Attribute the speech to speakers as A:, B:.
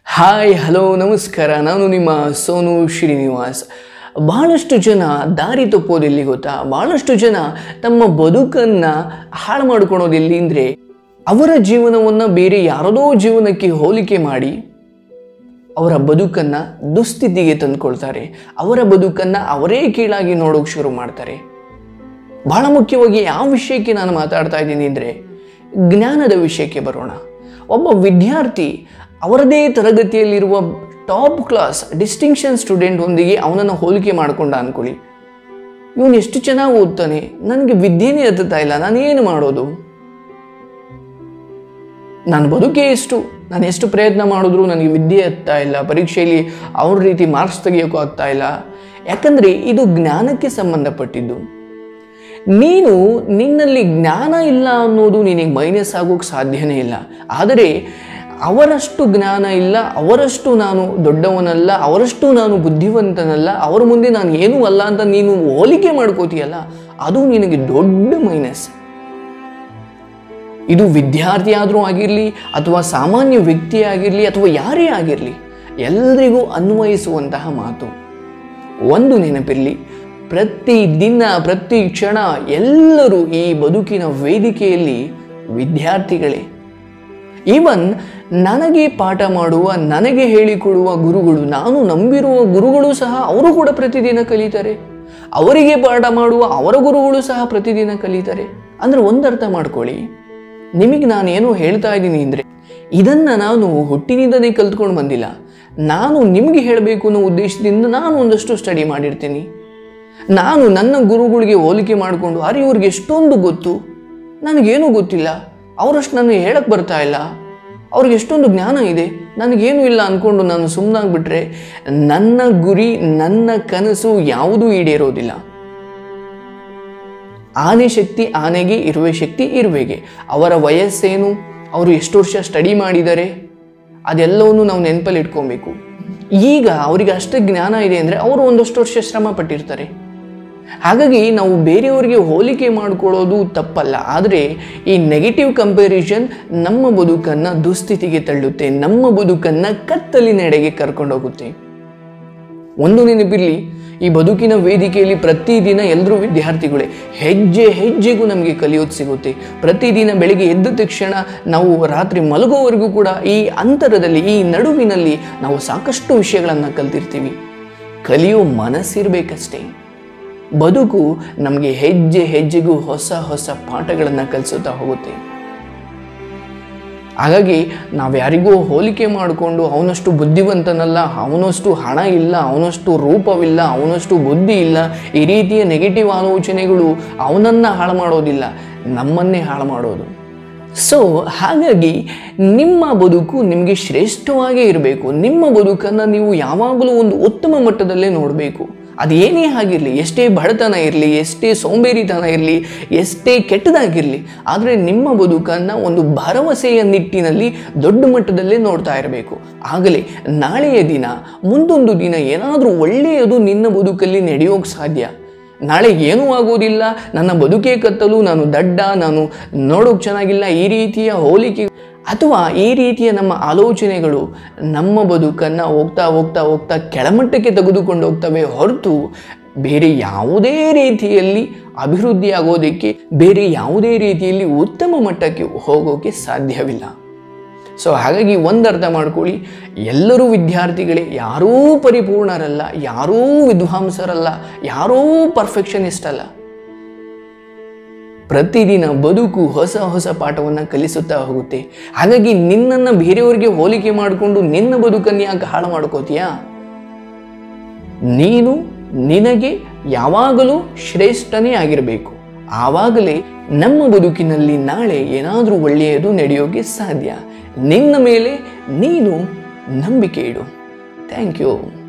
A: hi hello ನಮಸ್ಕಾರ ನಾನು ನಿಮ್ಮ ಸೋನು ಶ್ರೀನಿವಾಸ್ ಬಹಳಷ್ಟು ಜನ ದಾರಿ ತಪ್ಪೋದು ಎಲ್ಲಿ ಗೊತ್ತಾ ಬಹಳಷ್ಟು ಜನ ತಮ್ಮ ಬದುಕನ್ನು ಹಾಳು ಮಾಡ್ಕೊಳೋದು ಎಲ್ಲಿ ಅಂದರೆ ಅವರ ಜೀವನವನ್ನು ಬೇರೆ ಯಾರದೋ ಜೀವನಕ್ಕೆ ಹೋಲಿಕೆ ಮಾಡಿ ಅವರ ಬದುಕನ್ನು ದುಸ್ಥಿತಿಗೆ ತಂದುಕೊಳ್ತಾರೆ ಅವರ ಬದುಕನ್ನು ಅವರೇ ಕೀಳಾಗಿ ನೋಡೋಕೆ ಶುರು ಮಾಡ್ತಾರೆ ಬಹಳ ಮುಖ್ಯವಾಗಿ ಯಾವ ವಿಷಯಕ್ಕೆ ನಾನು ಮಾತಾಡ್ತಾ ಇದ್ದೀನಿ ಅಂದರೆ ಜ್ಞಾನದ ವಿಷಯಕ್ಕೆ ಬರೋಣ ಒಬ್ಬ ವಿದ್ಯಾರ್ಥಿ ಅವರದೇ ತರಗತಿಯಲ್ಲಿರುವ ಟಾಪ್ ಕ್ಲಾಸ್ ಡಿಸ್ಟಿಂಕ್ಷನ್ ಸ್ಟೂಡೆಂಟ್ ಒಂದಿಗೆ ಅವನನ್ನು ಹೋಲಿಕೆ ಮಾಡ್ಕೊಂಡ ಅಂದ್ಕೊಳ್ಳಿ ಇವನು ಎಷ್ಟು ಚೆನ್ನಾಗಿ ಓದ್ತಾನೆ ನನಗೆ ವಿದ್ಯೆನೇ ಹತ್ತುತ್ತಾ ಇಲ್ಲ ನಾನೇನು ಮಾಡೋದು ನಾನು ಬದುಕೇ ಎಷ್ಟು ನಾನು ಎಷ್ಟು ಪ್ರಯತ್ನ ಮಾಡಿದ್ರು ನನಗೆ ವಿದ್ಯೆ ಹತ್ತಾ ಇಲ್ಲ ಪರೀಕ್ಷೆಯಲ್ಲಿ ಅವ್ರ ರೀತಿ ಮಾರ್ಕ್ಸ್ ತೆಗಿಯೋಕ್ಕೂ ಆಗ್ತಾ ಇಲ್ಲ ಯಾಕಂದರೆ ಇದು ಜ್ಞಾನಕ್ಕೆ ಸಂಬಂಧಪಟ್ಟಿದ್ದು ನೀನು ನಿನ್ನಲ್ಲಿ ಜ್ಞಾನ ಇಲ್ಲ ಅನ್ನೋದು ನಿನಗೆ ಮೈನಸ್ ಆಗೋಕ್ಕೆ ಸಾಧ್ಯನೇ ಇಲ್ಲ ಆದರೆ ಅವರಷ್ಟು ಜ್ಞಾನ ಇಲ್ಲ ಅವರಷ್ಟು ನಾನು ದೊಡ್ಡವನಲ್ಲ ಅವರಷ್ಟು ನಾನು ಬುದ್ಧಿವಂತನಲ್ಲ ಅವರ ಮುಂದೆ ನಾನು ಏನೂ ಅಲ್ಲ ಅಂತ ನೀನು ಹೋಲಿಕೆ ಮಾಡ್ಕೋತೀಯಲ್ಲ ಅದು ನಿನಗೆ ದೊಡ್ಡ ಮೈನಸ್ ಇದು ವಿದ್ಯಾರ್ಥಿ ಆದರೂ ಆಗಿರಲಿ ಅಥವಾ ಸಾಮಾನ್ಯ ವ್ಯಕ್ತಿ ಆಗಿರಲಿ ಅಥವಾ ಯಾರೇ ಆಗಿರಲಿ ಎಲ್ರಿಗೂ ಅನ್ವಯಿಸುವಂತಹ ಮಾತು ಒಂದು ನೆನಪಿರಲಿ ಪ್ರತಿ ದಿನ ಪ್ರತಿ ಕ್ಷಣ ಎಲ್ಲರೂ ಈ ಬದುಕಿನ ವೇದಿಕೆಯಲ್ಲಿ ವಿದ್ಯಾರ್ಥಿಗಳೇ ಈವನ್ ನನಗೆ ಪಾಠ ಮಾಡುವ ನನಗೆ ಹೇಳಿಕೊಡುವ ಗುರುಗಳು ನಾನು ನಂಬಿರುವ ಗುರುಗಳು ಸಹ ಅವರು ಕೂಡ ಪ್ರತಿದಿನ ಕಲಿತಾರೆ ಅವರಿಗೆ ಪಾಠ ಮಾಡುವ ಅವರ ಗುರುಗಳು ಸಹ ಪ್ರತಿದಿನ ಕಲಿತಾರೆ ಅಂದರೆ ಒಂದರ್ಥ ಮಾಡ್ಕೊಳ್ಳಿ ನಿಮಗೆ ನಾನು ಏನು ಹೇಳ್ತಾ ಇದ್ದೀನಿ ಅಂದರೆ ಇದನ್ನು ನಾನು ಹುಟ್ಟಿನಿಂದನೇ ಕಲ್ತ್ಕೊಂಡು ಬಂದಿಲ್ಲ ನಾನು ನಿಮಗೆ ಹೇಳಬೇಕು ಅನ್ನೋ ಉದ್ದೇಶದಿಂದ ನಾನು ಒಂದಷ್ಟು ಸ್ಟಡಿ ಮಾಡಿರ್ತೀನಿ ನಾನು ನನ್ನ ಗುರುಗಳಿಗೆ ಹೋಲಿಕೆ ಮಾಡಿಕೊಂಡು ಅರೆ ಇವ್ರಿಗೆ ಎಷ್ಟೊಂದು ಗೊತ್ತು ನನಗೇನೂ ಗೊತ್ತಿಲ್ಲ ಅವರಷ್ಟು ನನಗೆ ಹೇಳಕ್ಕೆ ಬರ್ತಾ ಇಲ್ಲ ಅವ್ರಿಗೆ ಎಷ್ಟೊಂದು ಜ್ಞಾನ ಇದೆ ನನಗೇನು ಇಲ್ಲ ಅಂದ್ಕೊಂಡು ನಾನು ಸುಮ್ಮನಾಗ್ಬಿಟ್ರೆ ನನ್ನ ಗುರಿ ನನ್ನ ಕನಸು ಯಾವುದೂ ಈಡೇರೋದಿಲ್ಲ ಆನೆ ಶಕ್ತಿ ಆನೆಗೆ ಇರುವೆ ಶಕ್ತಿ ಇರುವೆಗೆ ಅವರ ವಯಸ್ಸೇನು ಅವರು ಎಷ್ಟು ವರ್ಷ ಸ್ಟಡಿ ಮಾಡಿದ್ದಾರೆ ಅದೆಲ್ಲವನ್ನು ನಾವು ನೆನಪಲ್ಲಿ ಇಟ್ಕೊಬೇಕು ಈಗ ಅವರಿಗೆ ಅಷ್ಟು ಜ್ಞಾನ ಇದೆ ಅಂದರೆ ಅವರು ಒಂದಷ್ಟು ವರ್ಷ ಶ್ರಮ ಪಟ್ಟಿರ್ತಾರೆ ಹಾಗಾಗಿ ನಾವು ಬೇರೆಯವರಿಗೆ ಹೋಲಿಕೆ ಮಾಡಿಕೊಳ್ಳೋದು ತಪ್ಪಲ್ಲ ಆದರೆ ಈ ನೆಗೆಟಿವ್ ಕಂಪ್ಯಾರಿಸನ್ ನಮ್ಮ ಬದುಕನ್ನು ದುಸ್ಥಿತಿಗೆ ತಳ್ಳುತ್ತೆ ನಮ್ಮ ಬದುಕನ್ನು ಕತ್ತಲಿನೆಡೆಗೆ ಕರ್ಕೊಂಡೋಗುತ್ತೆ ಒಂದು ನೆನಪಿರಲಿ ಈ ಬದುಕಿನ ವೇದಿಕೆಯಲ್ಲಿ ಪ್ರತಿದಿನ ಎಲ್ಲರೂ ವಿದ್ಯಾರ್ಥಿಗಳೇ ಹೆಜ್ಜೆ ಹೆಜ್ಜೆಗೂ ನಮಗೆ ಕಲಿಯೋದು ಸಿಗುತ್ತೆ ಪ್ರತಿದಿನ ಬೆಳಿಗ್ಗೆ ಎದ್ದ ತಕ್ಷಣ ನಾವು ರಾತ್ರಿ ಮಲಗೋವರೆಗೂ ಕೂಡ ಈ ಅಂತರದಲ್ಲಿ ಈ ನಡುವಿನಲ್ಲಿ ನಾವು ಸಾಕಷ್ಟು ವಿಷಯಗಳನ್ನು ಕಲ್ತಿರ್ತೀವಿ ಕಲಿಯೋ ಮನಸ್ಸಿರಬೇಕಷ್ಟೇ ಬದುಕು ನಮಗೆ ಹೆಜ್ಜೆ ಹೆಜ್ಜೆಗೂ ಹೊಸ ಹೊಸ ಪಾಠಗಳನ್ನು ಕಲಿಸುತ್ತಾ ಹೋಗುತ್ತೆ ಹಾಗಾಗಿ ನಾವು ಯಾರಿಗೂ ಹೋಲಿಕೆ ಮಾಡಿಕೊಂಡು ಅವನಷ್ಟು ಬುದ್ಧಿವಂತನಲ್ಲ ಅವನಷ್ಟು ಹಣ ಇಲ್ಲ ಅವನಷ್ಟು ರೂಪವಿಲ್ಲ ಅವನಷ್ಟು ಬುದ್ಧಿ ಇಲ್ಲ ಈ ರೀತಿಯ ನೆಗೆಟಿವ್ ಆಲೋಚನೆಗಳು ಅವನನ್ನು ಹಾಳು ಮಾಡೋದಿಲ್ಲ ನಮ್ಮನ್ನೇ ಹಾಳು ಮಾಡೋದು ಸೊ ಹಾಗಾಗಿ ನಿಮ್ಮ ಬದುಕು ನಿಮಗೆ ಶ್ರೇಷ್ಠವಾಗೇ ಇರಬೇಕು ನಿಮ್ಮ ಬದುಕನ್ನು ನೀವು ಯಾವಾಗಲೂ ಒಂದು ಉತ್ತಮ ಮಟ್ಟದಲ್ಲೇ ನೋಡಬೇಕು ಅದೇನೇ ಆಗಿರಲಿ ಎಷ್ಟೇ ಬಡತನ ಇರಲಿ ಎಷ್ಟೇ ಸೋಂಬೇರಿತನ ಇರಲಿ ಎಷ್ಟೇ ಕೆಟ್ಟದಾಗಿರಲಿ ಆದರೆ ನಿಮ್ಮ ಬದುಕನ್ನು ಒಂದು ಭರವಸೆಯ ನಿಟ್ಟಿನಲ್ಲಿ ದೊಡ್ಡ ಮಟ್ಟದಲ್ಲೇ ನೋಡ್ತಾ ಇರಬೇಕು ಆಗಲೇ ನಾಳೆಯ ದಿನ ಮುಂದೊಂದು ದಿನ ಏನಾದರೂ ಒಳ್ಳೆಯದು ನಿನ್ನ ಬದುಕಲ್ಲಿ ನಡೆಯೋಕ್ಕೆ ಸಾಧ್ಯ ನಾಳೆ ಏನೂ ಆಗೋದಿಲ್ಲ ನನ್ನ ಬದುಕೇ ಕತ್ತಲು ನಾನು ದಡ್ಡ ನಾನು ನೋಡೋಕೆ ಚೆನ್ನಾಗಿಲ್ಲ ಈ ರೀತಿಯ ಹೋಲಿಕೆ ಅಥವಾ ಈ ರೀತಿಯ ನಮ್ಮ ಆಲೋಚನೆಗಳು ನಮ್ಮ ಬದುಕನ್ನು ಹೋಗ್ತಾ ಹೋಗ್ತಾ ಹೋಗ್ತಾ ಕೆಳಮಟ್ಟಕ್ಕೆ ತೆಗೆದುಕೊಂಡು ಹೋಗ್ತವೆ ಹೊರತು ಬೇರೆ ಯಾವುದೇ ರೀತಿಯಲ್ಲಿ ಅಭಿವೃದ್ಧಿ ಆಗೋದಕ್ಕೆ ಬೇರೆ ಯಾವುದೇ ರೀತಿಯಲ್ಲಿ ಉತ್ತಮ ಮಟ್ಟಕ್ಕೆ ಹೋಗೋಕ್ಕೆ ಸಾಧ್ಯವಿಲ್ಲ ಸೊ ಹಾಗಾಗಿ ಒಂದು ಅರ್ಥ ಮಾಡ್ಕೊಳ್ಳಿ ಎಲ್ಲರೂ ವಿದ್ಯಾರ್ಥಿಗಳೇ ಯಾರೂ ಪರಿಪೂರ್ಣರಲ್ಲ ಯಾರೂ ವಿದ್ವಾಂಸರಲ್ಲ ಯಾರೂ ಪರ್ಫೆಕ್ಷನಿಸ್ಟ್ ಅಲ್ಲ ಪ್ರತಿದಿನ ಬದುಕು ಹೊಸ ಹೊಸ ಪಾಠವನ್ನು ಕಲಿಸುತ್ತಾ ಹೋಗುತ್ತೆ ಹಾಗಾಗಿ ನಿನ್ನನ್ನು ಬೇರೆಯವರಿಗೆ ಹೋಲಿಕೆ ಮಾಡಿಕೊಂಡು ನಿನ್ನ ಬದುಕನ್ನು ಯಾಕೆ ಹಾಳು ಮಾಡ್ಕೋತೀಯಾ ನೀನು ನಿನಗೆ ಯಾವಾಗಲೂ ಶ್ರೇಷ್ಠನೇ ಆಗಿರಬೇಕು ಆವಾಗಲೇ ನಮ್ಮ ಬದುಕಿನಲ್ಲಿ ನಾಳೆ ಏನಾದರೂ ಒಳ್ಳೆಯದು ನಡೆಯೋಕೆ ಸಾಧ್ಯ ನಿನ್ನ ಮೇಲೆ ನೀನು ನಂಬಿಕೆ ಇಡು ಥ್ಯಾಂಕ್ ಯು